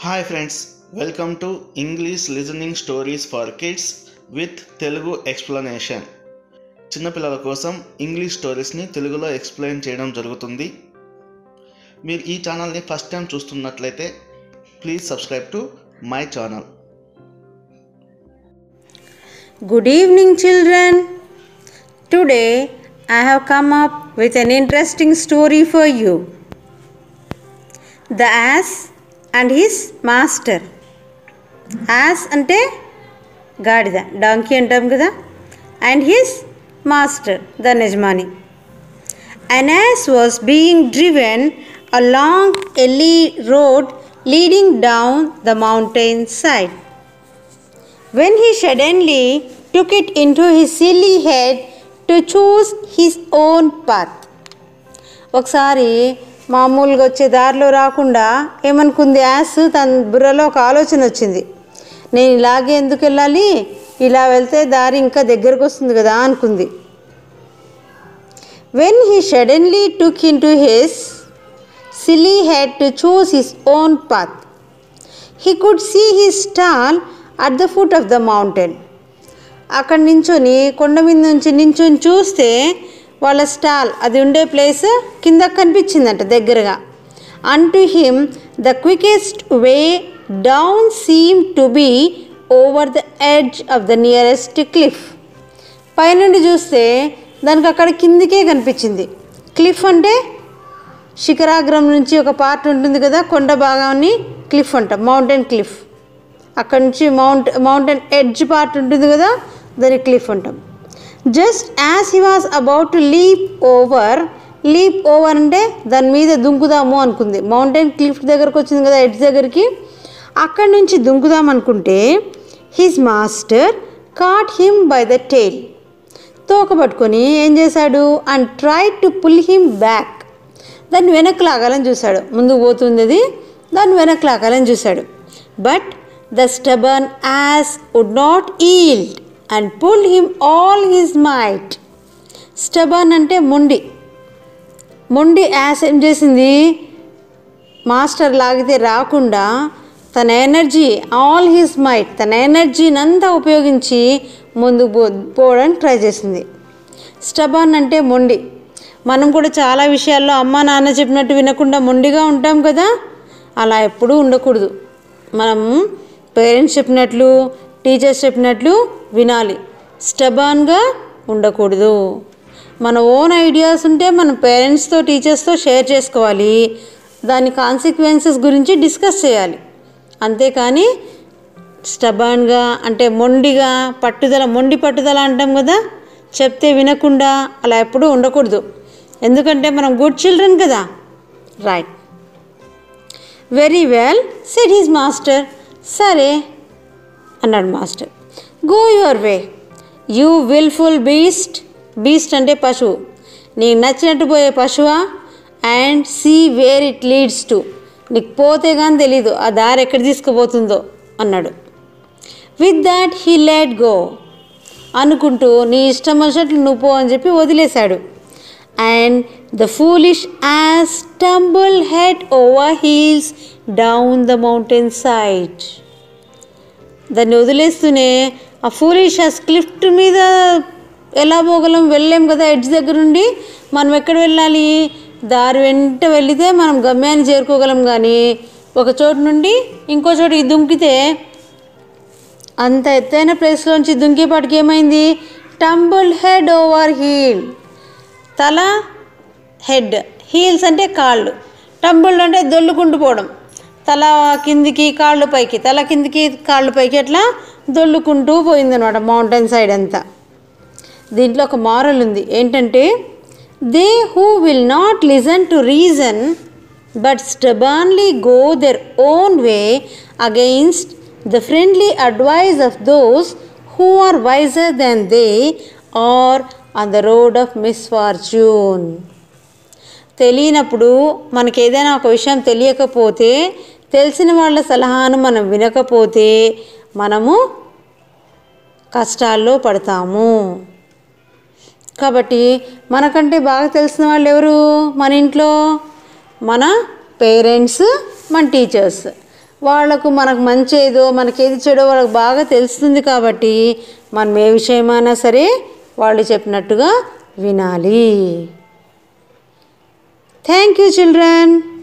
Hi friends welcome to English listening stories for kids with Telugu explanation చిన్నపిల్లల కోసం English స్టోరీస్ని తెలుగులో explain చేయడం జరుగుతుంది మీరు ఈ ఛానల్ని ఫస్ట్ టైం చూస్తున్నట్లయితే please subscribe to my channel Good evening, children. Today I have come up with an interesting story for you. The ass and his master. Ass అంటే గాడిద డాంకీ అంటాం కదా అండ్ హిస్ మాస్టర్ ద యజమాని An ass was being driven along a le- road leading down the mountain side. when he suddenly took it into his silly head to choose his own path. ఒకసారి మామూలుగా వచ్చే దారిలో రాకుండా ఏమనుకుంది as తన బుర్రలో ఒక ఆలోచన వచ్చింది నేను ఇలాగే ఎందుకు వెళ్ళాలి ఇలా వెళ్తే దారి ఇంకా దగ్గరకు వస్తుంది కదా అనుకుంది when he suddenly took in to his silly head to choose his own path he could see his stall at the foot of the mountain అక్కడ నించొని కొండ మీద నుంచి నించొని చూస్తే వాళ్ళ స్టాల్ అది ఉండే ప్లేస్ కింద కనిపించిందంట దగ్గరగా and to him the quickest way down seem to be over the edge of the nearest cliff పైనుండి చూస్తే దానికి అక్కడ కిందికే కనిపించింది క్లిఫ్ అంటే శిఖరాగ్రం నుంచి ఒక పార్ట్ ఉంటుంది కదా కొండ భాగాన్ని క్లిఫ్ అంటాం మౌంటైన్ క్లిఫ్ అక్కడ నుంచి మౌంట్ మౌంటైన్ ఎడ్జ్ పార్ట్ ఉంటుంది కదా దాన్ని క్లిఫ్ అంటాం just as he was about to leap over leap over అంటే దాని మీద దుంకుదాము అనుకుంది మౌంటైన్ క్లిఫ్ దగ్గరకు వచ్చింది కదా ఎడ్జ్ దగ్గరికి అక్కడి నుంచి దుంకుదాం అనుకుంటే his master caught him by the tail తోక పట్టుకొని ఏం చేశాడు and try to pull him back దాన్ని వెనక్కి లాగాలని చూశాడు ముందుకు పోతుంది అది దాన్ని వెనక్కి లాగాలని చూశాడు but the stubborn ass would not yield and pull him all his might stubborn అంటే మొండి మొండి యాస్ ఏం చేసింది మాస్టర్ లాగితే రాకుండా తన ఎనర్జీ ఆల్ హిస్ మైట్ తన ఎనర్జీని అంతా ఉపయోగించి ముందుకు పో పోవడానికి ట్రై చేసింది స్టబాన్ అంటే మొండి మనం కూడా చాలా విషయాల్లో అమ్మ నాన్న చెప్పినట్టు వినకుండా మొండిగా ఉంటాం కదా అలా ఎప్పుడూ ఉండకూడదు మనం పేరెంట్స్ చెప్పినట్లు టీచర్స్ చెప్పినట్లు వినాలి స్టబాన్గా ఉండకూడదు మన ఓన్ ఐడియాస్ ఉంటే మన పేరెంట్స్తో టీచర్స్తో షేర్ చేసుకోవాలి దాని కాన్సిక్వెన్సెస్ గురించి డిస్కస్ చేయాలి అంతేకాని స్టబాన్గా అంటే మొండిగా పట్టుదల మొండి పట్టుదల అంటాం కదా చెప్తే వినకుండా అలా ఎప్పుడూ ఉండకూడదు ఎందుకంటే మనం గుడ్ చిల్డ్రన్ కదా right very well said his master సరే అన్నాడు మాస్టర్ go your way you wilful beast beast అంటే పశువు నీకు నచ్చినట్టు పోయే పశువా and see where it leads to నీకు పోతే కానీ తెలీదు ఆ దారి ఎక్కడ తీసుకుపోతుందో అన్నాడు with that he let go అనుకుంటూ నీ ఇష్టం వచ్చినట్లు నువ్వు పో అని చెప్పి వదిలేశాడు and the foolish ass stumble head over heels down the mountain side దాన్ని వదిలేస్తూనే ఆ ఫూలిష్ ఆ క్లిఫ్ట్ మీద ఎలా పోగలం వెళ్ళలేం కదా ఎడ్జ్ దగ్గర నుండి మనం ఎక్కడ వెళ్ళాలి దారి వెంట వెళితే మనం గమ్యాన్ని చేరుకోగలం కానీ ఒక చోటు నుండి ఇంకో చోటుకి దుంకితే అంత ఎత్తైన ప్లేస్లోంచి దుంకేపాటికి ఏమైంది టంబుల్ హెడ్ ఓవర్ హీల్ తల హెడ్ హీల్స్ అంటే కాళ్ళు టంబుల్ అంటే దొల్లుకుంటూ పోవడం తల కిందికి కాళ్ళు పైకి తల కిందికి కాళ్ళు పైకి అట్లా దొల్లుకుంటూ పోయిందనమాట మౌంటైన్ సైడ్ అంతా దీంట్లో ఒక మారల్ ఉంది ఏంటంటే they who will not listen to reason but stubbornly go their own way against the friendly advice of those who are wiser than they are on the road of misfortune తెలియనప్పుడు మనకి ఏదైనా ఒక విషయం తెలియకపోతే తెలిసిన వాళ్ళ సలహాను మనం వినకపోతే మనము కష్టాల్లో పడతాము కాబట్టి మనకంటే బాగా తెలిసిన వాళ్ళు ఎవరు మన ఇంట్లో మన పేరెంట్స్ మన టీచర్స్ వాళ్ళకు మనకు మంచి ఏదో మనకి ఏది చెడో వాళ్ళకి బాగా తెలుస్తుంది కాబట్టి మనం ఏ విషయమైనా సరే వాళ్ళు చెప్పినట్టుగా వినాలి థ్యాంక్ యూ చిల్డ్రన్